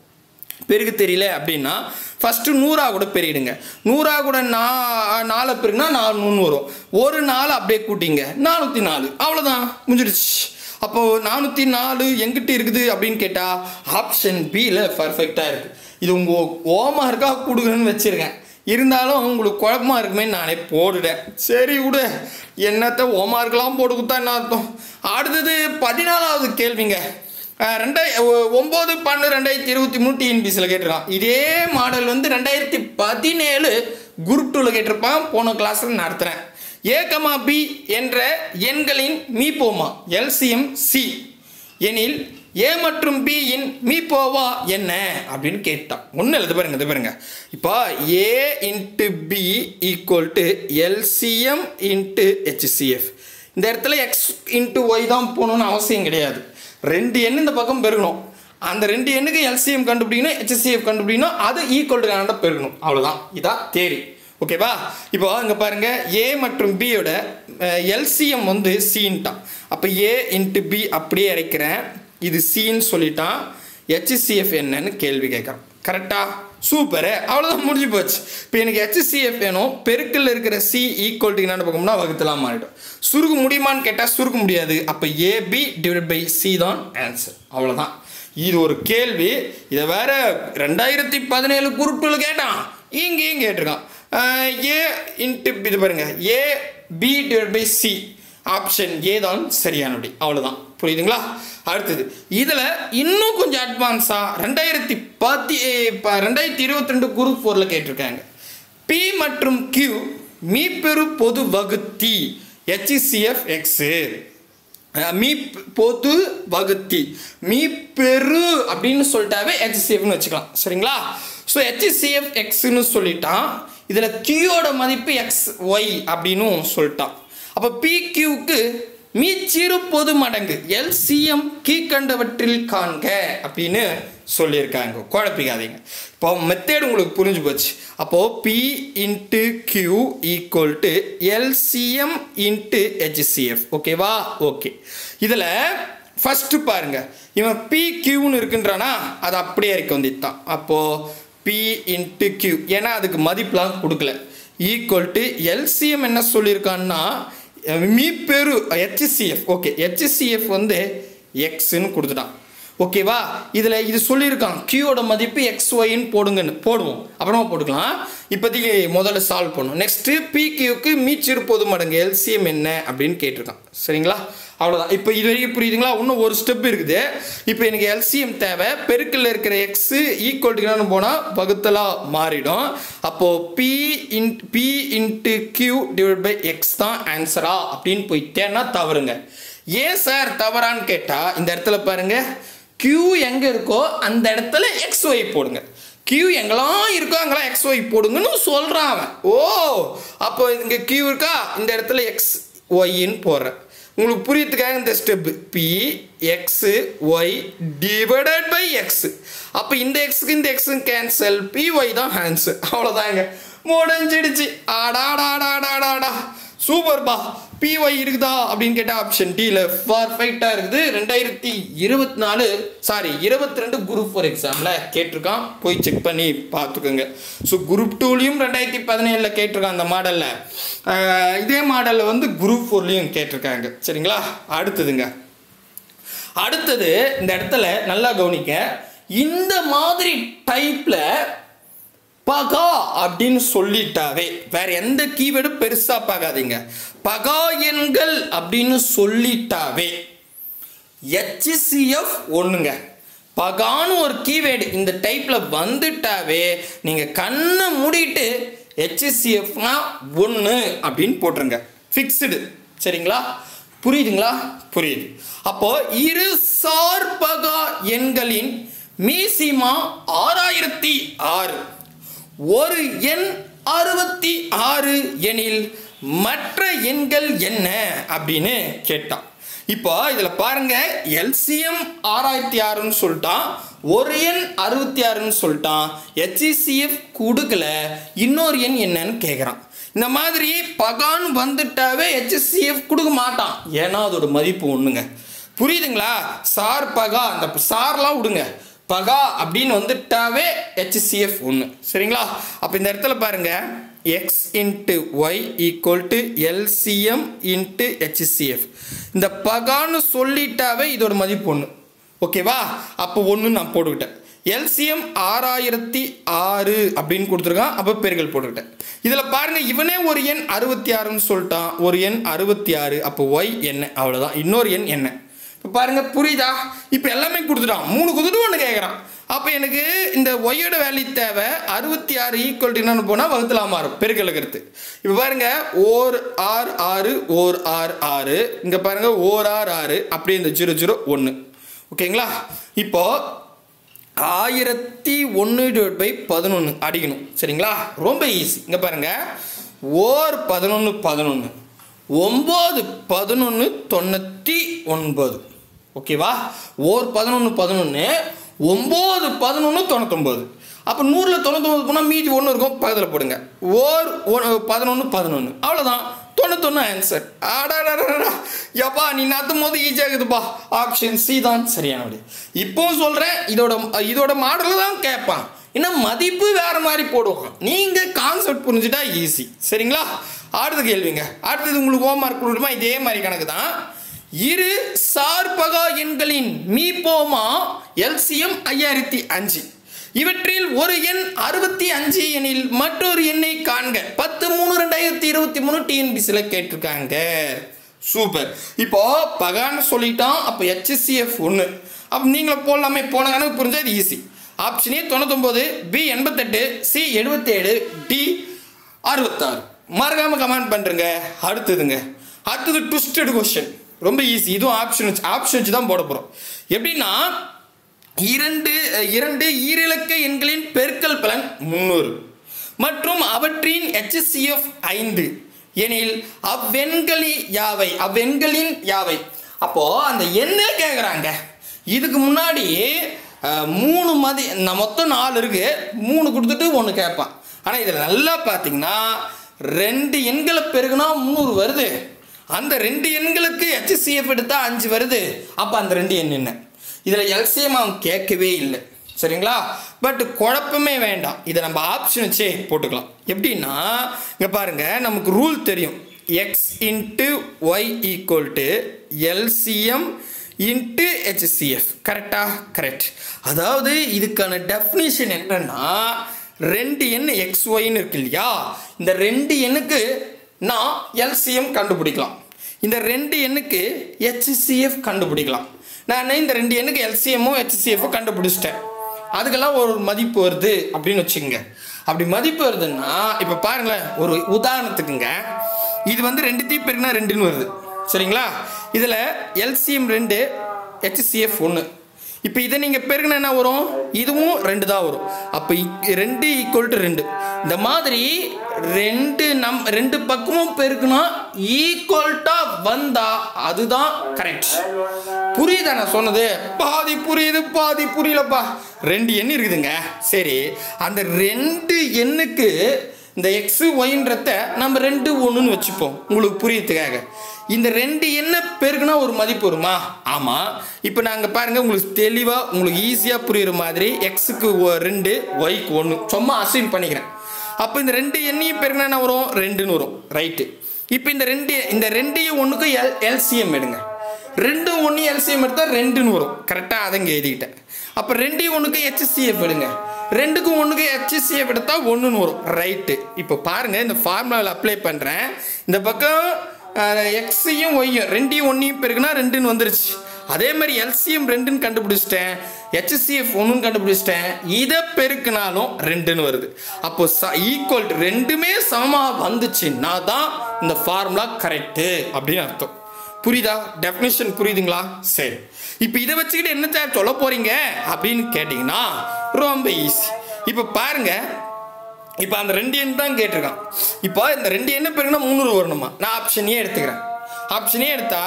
பெருகு தெரியல அப்படின்னா ஃபஸ்ட்டு நூறாக கூட பெருகிடுங்க நூறாக கூட நா நாலு பெருகுனா நானூறு வரும் ஒரு நாலு அப்படியே கூட்டிங்க நானூற்றி நாலு அவ்வளோதான் முடிஞ்சிடுச்சு அப்போது நானூற்றி நாலு எங்கிட்ட இருக்குது அப்படின்னு கேட்டால் ஆப்ஷன் பியில் பர்ஃபெக்டாக இருக்குது இது உங்கள் ஓமார்க்காக கொடுக்குறேன்னு வச்சுருக்கேன் இருந்தாலும் உங்களுக்கு குழப்பமா இருக்குமே நானே போட்டுட்டேன் சரி விடு என்னத்தை ஓமார்க்கெலாம் போட்டு கொடுத்தா என்ன அர்த்தம் அடுத்தது பதினாலாவது கேள்விங்க அஹ் ரெண்டாய் ஒ- ஒம்பது பன்னெண்டு ரெண்டாயிரத்தி இருபத்தி மூணு டிஎன்பிசியில் கேட்டிருக்கான் இதே மாடல் வந்து ரெண்டாயிரத்தி பதினேழு குரூப் டூவில் கேட்டிருப்பான் போன கிளாஸில் நடத்துகிறேன் ஏ கமா பி என்ற எண்களின் மீப்போமா எல்சிஎம் சி எனில் ஏ மற்றும் பி இன் மீப்போவா என்ன அப்படின்னு கேட்டான் ஒன்றும் இல்லை இது பாருங்க இது பாருங்க இப்போ A into B equal to LCM into HCF இந்த இடத்துல எக்ஸ் இன்ட்டு ஒய் தான் போகணும்னு அவசியம் கிடையாது ரெண்டு எண் இந்த பக்கம் பெருகணும் அந்த ரெண்டு எண்ணுக்கு எல்சிஎம் கண்டுபிடிக்கணும் ஹெச்சிஎஃப் கண்டுபிடிக்கணும் அது ஈக்குவல் டு கனடா பெருகணும் அவ்வளோதான் இதான் தேரி ஓகேவா இப்போ இங்கே பாருங்க ஏ மற்றும் பியோட எல்சிஎம் வந்து சீன்ட்டான் அப்போ ஏ இன்ட்டு பி அப்படியே இறைக்கிறேன் இது சின்னு சொல்லிட்டான் ஹெச்சிஎஃப் என்னன்னு கேள்வி கேட்குறான் கரெக்டா சூப்பரு அவ்வளோதான் முடிஞ்சு போச்சு இப்போ எனக்கு ஹெச்சிஎஃப் வேணும் பெருக்கல்ல இருக்கிற சி ஈக்குவல் டு என்னென்னு பார்க்கணும்னா வகுத்தலாம் மாறிடும் சுருக்க முடியுமான்னு கேட்டால் சுருக்க முடியாது அப்போ ஏபி டிவைட் பை சி தான் ஆன்சர் அவ்வளோதான் இது ஒரு கேள்வி இதை வேற ரெண்டாயிரத்தி பதினேழு குரூப்பில் கேட்டான் இங்கேயும் கேட்டிருக்கான் ஆஹ் ஏ இன்ட்டு இது பாருங்க A B divide by C option A தான் சரியான விடை அவ்வளோதான் புரியுதுங்களா அடுத்தது இதில் இன்னும் கொஞ்சம் அட்வான்ஸாக ரெண்டாயிரத்தி பத்தி இப்போ ரெண்டாயிரத்தி இருபத்தி ரெண்டு குரூப் ஃபோரில் கேட்டிருக்காங்க பி மற்றும் கியூ மீப்பெரு பொது வகுத்தி ஹெச்சிசிஎஃப் எக்ஸு மீ பொது வகுத்தி மீ பெரு அப்படின்னு சொல்லிட்டாவே ஹெச்சிசிஎஃப்னு வச்சுக்கலாம் சரிங்களா ஸோ ஹெச்சிசிஎஃப் எக்ஸ்னு சொல்லிட்டான் இதில் கியூயோட மதிப்பு எக்ஸ் ஒய் அப்படின்னு சொல்லிட்டான் அப்போ பிக்யூக்கு மீச்சிறு பொது மடங்கு எல்சிஎம் கீழ்கண்டவற்றில் காண்க அப்படின்னு சொல்லியிருக்காங்க குழப்பிக்காதீங்க இப்போ மெத்தேடு உங்களுக்கு புரிஞ்சு போச்சு அப்போது B into Q equal to LCM into HCCF ஓகேவா ஓகே இதில் ஃபஸ்ட்டு பாருங்க இவன் பி கியூன்னு இருக்குன்றானா அது அப்படியே இருக்கு வந்துட்டான் அப்போது பி இன்ட்டு கியூ ஏன்னா அதுக்கு மதிப்புலாம் கொடுக்கல ஈக்குவல் டு எல்சிஎம் என்ன சொல்லியிருக்கான்னா மீ பெரு ஹெச்சிசிஎஃப் ஓகே ஹெச்சிசிஎஃப் வந்து எக்ஸ்ன்னு கொடுத்துட்டான் ஓகேவா இதில் இது சொல்லியிருக்கான் கியூவோட மதிப்பு எக்ஸ் ஒய்ன்னு போடுங்கன்னு போடுவோம் அப்புறமா போட்டுக்கலாம் இப்போதைக்கு முதல்ல சால்வ் பண்ணும் நெக்ஸ்ட்டு பி கியூக்கு மீச்சிறு பொது மடங்கு எல்சிஎம் என்ன அப்படின்னு கேட்டிருக்கான் சரிங்களா அவ்வளோதான் இப்போ இது வரைக்கும் புரியுதுங்களா இன்னும் ஒரு ஸ்டெப் இருக்குது இப்போ எனக்கு எல்சிஎம் தேவை பெருக்கில் இருக்கிற எக்ஸு ஈக்குவல் போனால் வகுத்தலாக மாறிடும் அப்போது P in P into Q divide by X தான் ஆன்சரா அப்படின்னு போய் தேனா தவறுங்க ஏன் சார் தவறான்னு கேட்டால் இந்த இடத்துல பாருங்க கியூ எங்கே இருக்கோ அந்த இடத்துல எக்ஸ் ஒய் போடுங்க கியூ எங்கெல்லாம் இருக்கோ அங்கெல்லாம் எக்ஸ் ஒய் போடுங்கன்னு சொல்கிறான் அவன் ஓ அப்போ இங்கே கியூ இருக்கா இந்த இடத்துல எக்ஸ் ஒய்ன்னு போடுறேன் உங்களுக்கு புரியறதுக்காக இந்த step P X Y divided by X அப்போ இந்த எக்ஸுக்கு இந்த எக்ஸும் கேன்சல் பி ஒய் தான் ஹேன்ஸு அவ்வளோதாங்க முடிஞ்சிடுச்சு ஆடாடாடாடாடாடா சூப்பர்பா பிஒய் இருக்குதா அப்படின்னு கேட்டால் ஆப்ஷன் டியில் பர்ஃபெக்டாக இருக்குது ரெண்டாயிரத்தி இருபத்தி நாலு சாரி இருபத்தி ரெண்டு குரூப் ஃபோர் எக்ஸாமில் கேட்டிருக்கான் போய் செக் பண்ணி பார்த்துக்கோங்க ஸோ குரூப் டூலையும் ரெண்டாயிரத்தி பதினேழில் கேட்டிருக்கான் அந்த மாடலில் இதே மாடலில் வந்து குரூப் ஃபோர்லேயும் கேட்டிருக்காங்க சரிங்களா அடுத்ததுங்க அடுத்தது இந்த இடத்துல நல்லா கவனிக்க இந்த மாதிரி டைப்பில் பகா அப்படின்னு சொல்லிட்டாவே வேற எந்த கீவேர்டும் பெருசா பார்க்காதீங்க பகா எண்கள் அப்படின்னு சொல்லிட்டாவே ஹெச்சிசிஎஃப் ஒண்ணுங்க பகான்னு ஒரு கீவேர்டு இந்த டைப்ல வந்துட்டாவே நீங்க கண்ணை மூடிட்டு ஹெச்சிசிஎஃப்னா ஒன்று அப்படின்னு போட்டுருங்க ஃபிக்ஸ்டு சரிங்களா புரியுதுங்களா புரியுது அப்போ இரு சார்பகா எண்களின் மீசிமா ஆறாயிரத்தி ஆறு ஒரு எண் அறுபத்தி ஆறு எனில் மற்ற எண்கள் என்ன அப்படின்னு கேட்டான் இப்போ இதில் பாருங்க எல்சிஎம் ஆறாயிரத்தி ஆறுன்னு சொல்லிட்டான் ஒரு எண் அறுபத்தி ஆறுன்னு சொல்லிட்டான் ஹெச்சிசிஎஃப் கொடுக்கல இன்னொரு எண் என்னன்னு கேட்குறான் இந்த மாதிரி பகான் வந்துட்டாவே ஹெச்சிசிஎஃப் கொடுக்க மாட்டான் ஏன்னா அதோட மதிப்பு ஒன்றுங்க புரியுதுங்களா சார் பகா அந்த சார்லாம் விடுங்க பகா அப்படின்னு வந்துட்டாவே ஹெச்சிசிஎஃப் ஒன்று சரிங்களா அப்போ இந்த இடத்துல பாருங்க X into Y equal to LCM into HCF இந்த பகான்னு சொல்லிட்டாவே இதோட மதிப்பு ஒன்று ஓகேவா அப்போ ஒன்று நான் போட்டுக்கிட்டேன் எல்சிஎம் ஆறாயிரத்தி ஆறு அப்படின்னு கொடுத்துருக்கான் அப்போ பெருகல் போட்டுக்கிட்டேன் இதில் பாருங்க இவனே ஒரு எண் அறுபத்தி ஆறுன்னு சொல்லிட்டான் ஒரு எண் அறுபத்தி ஆறு அப்போ ஒய் என்ன அவ்வளோதான் இன்னொரு எண் என்ன இப்போ பாருங்க புரியுதா இப்போ எல்லாமே கொடுத்துட்டான் மூணு கொடுத்துட்டு ஒன்று கேட்குறான் அப்போ எனக்கு இந்த ஒய்யோட வேல்யூ தேவை அறுபத்தி ஆறு ஈக்குவல் என்னன்னு போனால் வகுத்தலாம் மாறும் பெருக்கலுக்கிறது இப்போ பாருங்க ஓர் ஆறு ஆறு ஓர் ஆறு ஆறு இங்கே பாருங்க ஓர் ஆறு ஆறு அப்படியே இந்த ஜீரோ ஜீரோ ஒன்று ஓகேங்களா இப்போ ஆயிரத்தி ஒன்று டிவைட் பை பதினொன்று அடிக்கணும் சரிங்களா ரொம்ப ஈஸி இங்கே பாருங்க ஓர் பதினொன்று பதினொன்று ஒம்பது பதினொன்று தொண்ணூற்றி ஒன்பது ஓகேவா ஓர் பதினொன்று பதினொன்று ஒம்பது பதினொன்று தொண்ணூத்தொம்பது அப்போ நூறில் தொண்ணூத்தொம்பது போனால் மீதி ஒன்று இருக்கும் பக்கத்தில் போடுங்க ஓர் பதினொன்று பதினொன்று அவ்வளோதான் தொண்ணூத்தொன்று ஆன்சர் ஆடாடாடா எப்பா நீ நத்தும் போது ஈஸியாக இருக்குதுப்பா ஆப்ஷன் சி தான் சரியான விடை இப்போவும் சொல்கிறேன் இதோட இதோட மாடலில் தான் கேட்பான் இன்னும் மதிப்பு வேற மாதிரி போடுவான் நீங்கள் கான்செப்ட் புரிஞ்சுட்டா ஈஸி சரிங்களா அடுத்த கேள்விங்க அடுத்தது உங்களுக்கு ஹோம் மார்க் கொடுக்குமா இதே மாதிரி கணக்கு தான் இரு சார்பகா எண்களின் மீபோமா எல்சிஎம் ஐயாயிரத்தி அஞ்சு இவற்றில் ஒரு எண் அறுபத்தி அஞ்சு எண்ணில் மற்றொரு எண்ணை காண்க பத்து மூணு ரெண்டாயிரத்தி இருபத்தி மூணு டிஎன்பிசியில் கேட்டிருக்காங்க சூப்பர் இப்போ பகான்னு சொல்லிட்டான் அப்போ ஹெச்சிசிஎஃப் ஒன்று அப்போ நீங்களும் போடலாமே போன கணக்கு புரிஞ்சா இது ஈஸி ஆப்ஷன் ஏ தொண்ணூத்தொம்பது பி எண்பத்தெட்டு சி எழுபத்தேழு டி அறுபத்தாறு மறக்காம கமெண்ட் பண்ணுறங்க அடுத்ததுங்க அடுத்தது ட்விஸ்டட் கொஸ்டின் ரொம்ப ஈஸி இதுவும் ஆப்ஷன் வச்சு ஆப்ஷன் வச்சு தான் போட போகிறோம் எப்படின்னா இரண்டு இரண்டு ஈரிலக்க எண்களின் பெருக்கல் பலன் முந்நூறு மற்றும் அவற்றின் HCF ஐந்து எனில் அவ்வெண்களி யாவை அவ்வெண்களின் யாவை அப்போ அந்த என்ன கேட்குறாங்க இதுக்கு முன்னாடி அஹ், மூணு மதி நான் மொத்தம் நாலு இருக்கு மூணு கொடுத்துட்டு ஒன்று கேட்பான் ஆனால் இதில் நல்லா பார்த்தீங்கன்னா ரெண்டு எண்களை பெருகுனா முந்நூறு வருது அந்த ரெண்டு எண்களுக்கு HCF எடுத்தா அஞ்சு வருது அப்போ அந்த ரெண்டு எண் என்ன இதில் எல்சிஎம் அவன் கேட்கவே இல்லை சரிங்களா பட் குழப்பமே வேண்டாம் இதை நம்ம ஆப்ஷன் வச்சே போட்டுக்கலாம் எப்படின்னா இங்கே பாருங்க நமக்கு ரூல் தெரியும் X into Y equal to LCM into HCF கரெக்டா கரெக்ட் அதாவது இதுக்கான டெஃபினிஷன் என்னன்னா ரெண்டு எண் எக்ஸ் ஒய்னு இருக்கு இல்லையா இந்த ரெண்டு எண்ணுக்கு நான் எல்சிஎம் கண்டுபிடிக்கலாம் இந்த ரெண்டு எண்ணுக்கு ஹெச்சிஎஃப் கண்டுபிடிக்கலாம் நான் இந்த ரெண்டு எண்ணுக்கு எல்சிஎம்மோ ஹெச்சிஎஃபோ கண்டுபிடிச்சிட்டேன் அதுக்கெல்லாம் ஒரு மதிப்பு வருது அப்படின்னு வச்சுக்கோங்க அப்படி மதிப்பு வருதுன்னா இப்போ பாருங்களேன் ஒரு உதாரணத்துக்குங்க இது வந்து ரெண்டு தீ பெருக்குனா ரெண்டுன்னு வருது சரிங்களா இதில் எல்சிஎம் ரெண்டு ஹெச்சிஎஃப் ஒன்று இப்போ இதை நீங்கள் பெருக்கினா என்ன வரும் இதுவும் ரெண்டு தான் வரும் அப்போ ரெண்டு ஈக்குவல் டு ரெண்டு இந்த மாதிரி ரெண்டு நம் ரெண்டு பக்கமும் பெருக்குனா ஈக்குவல்ட்டா வந்தா அதுதான் கரெக்ட் புரியுதா நான் சொன்னது பாதி புரியுது பாதி புரியலப்பா ரெண்டு எண் இருக்குதுங்க சரி அந்த ரெண்டு எண்ணுக்கு இந்த எக்ஸு ஒயின்றத நம்ம ரெண்டு ஒன்றுன்னு வச்சுப்போம் உங்களுக்கு புரியறதுக்காக இந்த ரெண்டு எண்ணை பெருக்குனா ஒரு மதிப்பு வருமா ஆமாம் இப்போ நாங்கள் பாருங்கள் உங்களுக்கு தெளிவாக உங்களுக்கு ஈஸியாக புரியுற மாதிரி எக்ஸுக்கு ரெண்டு ஒய்க்கு ஒன்று சும்மா அசைன் பண்ணிக்கிறேன் அப்போ இந்த ரெண்டு எண்ணையும் பெருக்குனா என்ன வரும் ரெண்டுன்னு வரும் ரைட்டு இப்போ இந்த ரெண்டு இந்த ரெண்டையும் ஒன்றுக்கும் எல் எல்சிஎம் எடுங்க ரெண்டும் ஒன்று எல்சிஎம் எடுத்தால் ரெண்டுன்னு வரும் கரெக்டாக அதை இங்கே எழுதிக்கிட்டேன் அப்போ ரெண்டையும் ஒன்றுக்கு ஹெச்சிஎஃப் எடுங்க ரெண்டுக்கும் ஒன்றுக்கு ஹெச்சிஎஃப் எடுத்தால் ஒன்றுன்னு வரும் ரைட்டு இப்போ பாருங்கள் இந்த ஃபார்முலாவில் அப்ளை பண்ணுறேன் இந்த பக்கம் எக்ஸையும் ஒய்யும் ரெண்டையும் ஒன்றையும் பெருக்குனா ரெண்டுன்னு வந்துருச்சு அதே மாதிரி எல்சிஎம் ரெண்டுன்னு கண்டுபிடிச்சிட்டேன் ஹெச்சிஎஃப் ஒன்றுன்னு கண்டுபிடிச்சிட்டேன் இதை பெருக்கினாலும் ரெண்டுன்னு வருது அப்போ ச ஈக்குவல் ரெண்டுமே சமமாக வந்துச்சுன்னா தான் இந்த ஃபார்முலா கரெக்டு அப்படின்னு அர்த்தம் புரியுதா டெஃபினேஷன் புரியுதுங்களா சரி இப்போ இதை வச்சுக்கிட்டு என்ன சார் சொல்ல போறீங்க அப்படின்னு கேட்டிங்கன்னா ரொம்ப ஈஸி இப்போ பாருங்க இப்போ அந்த ரெண்டு எண் தான் கேட்டிருக்கான் இப்போ இந்த ரெண்டு எண்ணை பெருக்குனா முந்நூறு வரணுமா நான் ஆப்ஷன் ஏ எடுத்துக்கிறேன் ஆப்ஷன் ஏ எடுத்தா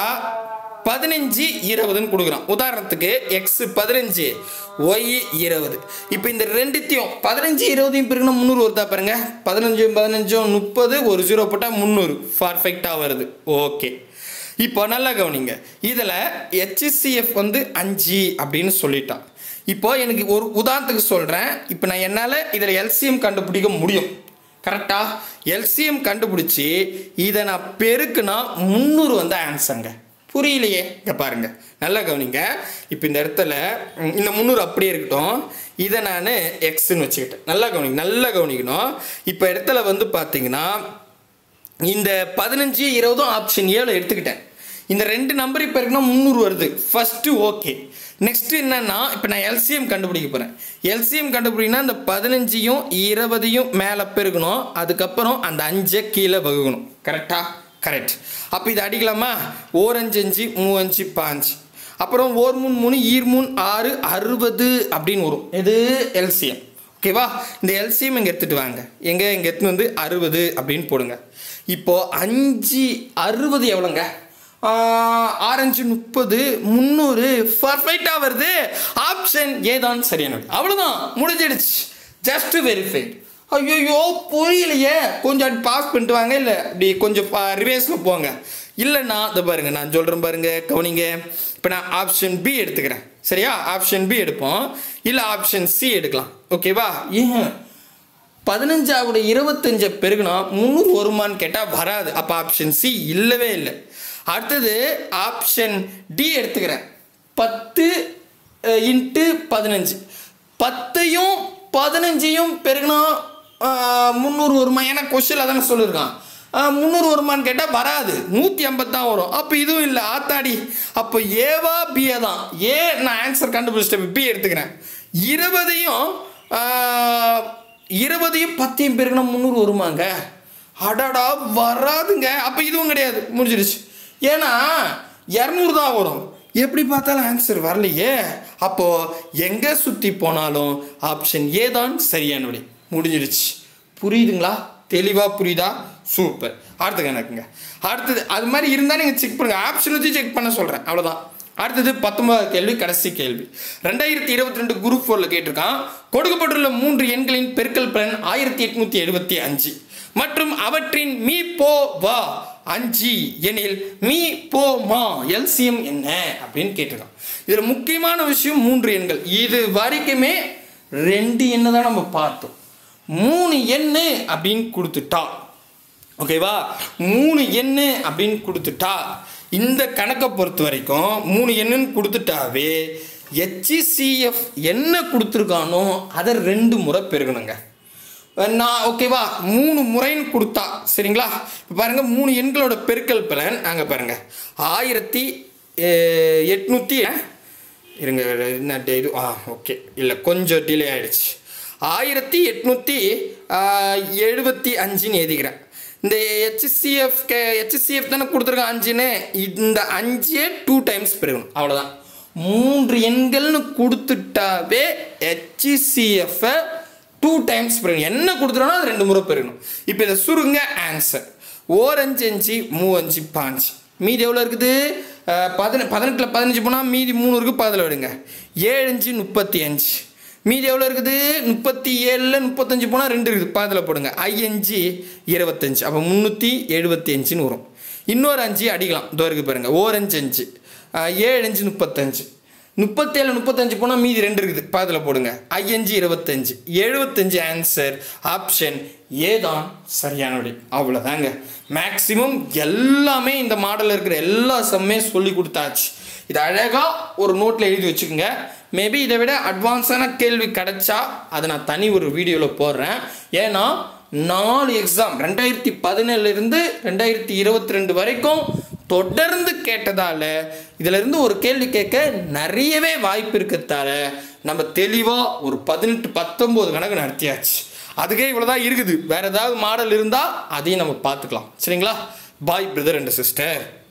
பதினஞ்சு இருபதுன்னு கொடுக்குறான் உதாரணத்துக்கு எக்ஸ் பதினஞ்சு ஒய் இருபது இப்போ இந்த ரெண்டுத்தையும் பதினஞ்சு இருபதையும் பெருக்குனா முந்நூறு வருதா பாருங்க பதினஞ்சும் பதினஞ்சும் முப்பது ஒரு ஜீரோ போட்டால் முந்நூறு பர்ஃபெக்டாக வருது ஓகே இப்போ நல்லா கவனிங்க இதில் ஹெச்சிசிஎஃப் வந்து அஞ்சு அப்படின்னு சொல்லிட்டான் இப்போ எனக்கு ஒரு உதாரணத்துக்கு சொல்கிறேன் இப்போ நான் என்னால் இதில் எல்சிஎம் கண்டுபிடிக்க முடியும் கரெக்டா எல்சிஎம் கண்டுபிடிச்சி இதை நான் பெருக்குனா முந்நூறு வந்து ஆன்சருங்க புரியலையே இங்கே பாருங்க நல்லா கவனிங்க இப்போ இந்த இடத்துல ம், இந்த முந்நூறு அப்படியே இருக்கட்டும் இதை நான் எக்ஸ்ன்னு வச்சுக்கிட்டேன் நல்லா கவனிங்க நல்லா கவனிக்கணும் இப்போ இடத்துல வந்து பார்த்தீங்கன்னா இந்த பதினஞ்சு இருபதும் ஆப்ஷன் ஏழு எடுத்துக்கிட்டேன் இந்த ரெண்டு நம்பர் இப்போ இருக்குன்னா முந்நூறு வருது ஃபஸ்ட்டு ஓகே நெக்ஸ்ட் என்னன்னா இப்போ நான் எல்சிஎம் கண்டுபிடிக்க போகிறேன் எல்சிஎம் கண்டுபிடிக்கனா இந்த பதினஞ்சையும் இருபதையும் மேலே பெருக்கணும் அதுக்கப்புறம் அந்த அஞ்சை கீழே வகுக்கணும் கரெக்டா கரெக்ட் அப்போ இது அடிக்கலாமா ஓரஞ்சு அஞ்சு மூவஞ்சு பாஞ்சு அப்புறம் ஓர் மூணு மூணு ஈர் மூணு ஆறு அறுபது அப்படின்னு வரும் எது எல்சிஎம் ஓகேவா இந்த எல்சிஎம் இங்கே எடுத்துகிட்டு வாங்க எங்கே இங்கே எடுத்துன்னு வந்து அறுபது அப்படின்னு போடுங்க இப்போ அஞ்சு அறுபது எவ்வளோங்க ஆரஞ்சு முப்பது முந்நூறு பர்ஃபெக்டாக வருது ஆப்ஷன் ஏதான் சரியானது அவ்வளோதான் முடிஞ்சிடுச்சு ஜஸ்ட் வெரிஃபைட் ஐயோ புரியலையே கொஞ்சம் பாஸ் பண்ணிட்டு வாங்க இல்லை இப்படி கொஞ்சம் ரிவேஸில் போங்க இல்லைன்னா இதை பாருங்க நான் சொல்கிறேன் பாருங்க கவனிங்க இப்போ நான் ஆப்ஷன் பி எடுத்துக்கிறேன் சரியா ஆப்ஷன் பி எடுப்போம் இல்லை ஆப்ஷன் சி எடுக்கலாம் ஓகேவா ஏன் பதினஞ்சாவோட இருபத்தஞ்ச பெருகுனா முந்நூறு வருமான்னு கேட்டால் வராது அப்போ ஆப்ஷன் சி இல்லவே இல்லை அடுத்தது ஆப்ஷன் டி எடுத்துக்கிறேன் பத்து இன்ட்டு பதினஞ்சு பத்தையும் பதினஞ்சையும் பெருகுனா முந்நூறு வருமா ஏன்னா கொஸ்டில் தானே சொல்லியிருக்கான் முந்நூறு வருமான்னு கேட்டால் வராது நூற்றி ஐம்பது தான் வரும் அப்போ இதுவும் இல்லை ஆத்தாடி அப்போ ஏவா பிஏ தான் ஏ நான் ஆன்சர் கண்டுபிடிச்சிட்டேன் பி எடுத்துக்கிறேன் இருபதையும் ஆஹ், இருபதையும் பத்தையும் பெருக்கினா முந்நூறு வருமாங்க அடடா வராதுங்க அப்போ இதுவும் கிடையாது முடிஞ்சிருச்சு ஏன்னா இரநூறு தான் வரும் எப்படி பார்த்தாலும் ஆன்சர் வரலையே அப்போ எங்கே சுற்றி போனாலும் ஆப்ஷன் ஏ தான் சரியான விடை முடிஞ்சிடுச்சு புரியுதுங்களா தெளிவாக புரியுதா சூப்பர் அடுத்த கணக்குங்க அடுத்தது அது மாதிரி இருந்தால் நீங்கள் செக் பண்ணுங்கள் ஆப்ஷன் வச்சு செக் பண்ண சொல்கிறேன் அவ்வளோதான் அடுத்தது பத்தொன்பதாவது கேள்வி கடைசி கேள்வி ரெண்டாயிரத்தி இருபத்தி ரெண்டு குரூப் ஃபோரில் கேட்டிருக்கான் கொடுக்கப்பட்டுள்ள மூன்று எண்களின் பெருக்கல் பலன் ஆயிரத்தி எட்நூத்தி எழுபத்தி அஞ்சு மற்றும் அவற்றின் மீ போ வா அஞ்சு எனில் மீ போ மா எல்சிஎம் என்ன அப்படின்னு கேட்டிருக்கான் இதில் முக்கியமான விஷயம் மூன்று எண்கள் இது வரைக்குமே ரெண்டு எண்ணை தான் நம்ம பார்த்தோம் மூணு எண்ணு அப்படின்னு கொடுத்துட்டா ஓகேவா மூணு எண்ணு அப்படின்னு கொடுத்துட்டா இந்த கணக்கை பொறுத்த வரைக்கும் மூணு எண்ணுன்னு கொடுத்துட்டாவே ஹெச்சிசிஎஃப் என்ன கொடுத்துருக்கானோ அதை ரெண்டு முறை பெருகணுங்க நான் ஓகேவா மூணு முறைன்னு கொடுத்தா சரிங்களா இப்போ பாருங்கள் மூணு எண்களோட பெருக்கல் பலன் அங்கே பாருங்கள் ஆயிரத்தி அஹ், எட்நூற்றி இருங்க என்ன டே இது ஆ ஓகே இல்லை கொஞ்சம் டிலே ஆயிடுச்சு ஆயிரத்தி எட்நூற்றி எழுபத்தி அஞ்சுன்னு எழுதிக்கிறேன் இந்த ஹெச்சிசிஎஃப் கே ஹெச்சிசிஎஃப் தானே கொடுத்துருக்கேன் அஞ்சுன்னு இந்த அஞ்சே டூ டைம்ஸ் பெருகணும் அவ்வளோதான் மூன்று எண்கள்னு கொடுத்துட்டாவே ஹெச்சிசிஎஃப்பை டூ டைம்ஸ் பெருகணும் என்ன கொடுத்துருவோன்னா அது ரெண்டு முறை பெருகணும் இப்போ இதை சுருங்க ஆன்சர் ஓரஞ்சு அஞ்சு மூவஞ்சு பாஞ்சு மீதி எவ்வளோ இருக்குது பதின பதினெட்டில் பதினஞ்சு போனால் மீதி மூணு இருக்குது பதில் விடுங்க ஏழஞ்சு முப்பத்தி அஞ்சு மீதி எவ்வளோ இருக்குது முப்பத்தி ஏழில் முப்பத்தஞ்சு போனால் ரெண்டு இருக்குது பாதில் போடுங்க ஐயஞ்சு இருபத்தஞ்சு அப்போ முந்நூற்றி எழுபத்தி அஞ்சுன்னு வரும் இன்னொரு அஞ்சு அடிக்கலாம் இதோ இருக்குது பாருங்கள் ஓரஞ்சு அஞ்சு அஹ், ஏழு அஞ்சு முப்பத்தஞ்சு முப்பத்தேழு முப்பத்தஞ்சு போனால் மீதி ரெண்டு இருக்குது பாதில் போடுங்க ஐயஞ்சு இருபத்தஞ்சு எழுபத்தஞ்சு ஆன்சர் ஆப்ஷன் ஏ தான் சரியான விடை அவ்வளோதாங்க மேக்ஸிமம் எல்லாமே இந்த மாடலில் இருக்கிற எல்லா சம்மே சொல்லி கொடுத்தாச்சு இது அழகாக ஒரு நோட்டில் எழுதி வச்சுக்கோங்க மேபி இதை விட அட்வான்ஸான கேள்வி கிடைச்சா அதை நான் தனி ஒரு வீடியோவில் போடுறேன் ஏன்னா நாலு எக்ஸாம் ரெண்டாயிரத்தி பதினேழுலேருந்து ரெண்டாயிரத்தி இருபத்தி ரெண்டு வரைக்கும் தொடர்ந்து கேட்டதால இதிலிருந்து ஒரு கேள்வி கேட்க நிறையவே வாய்ப்பு இருக்கிறதால நம்ம தெளிவாக ஒரு பதினெட்டு பத்தொம்போது கணக்கு நடத்தியாச்சு அதுக்கே இவ்வளோதான் இருக்குது வேற ஏதாவது மாடல் இருந்தால் அதையும் நம்ம பார்த்துக்கலாம் சரிங்களா பாய் பிரதர் அண்ட் சிஸ்டர்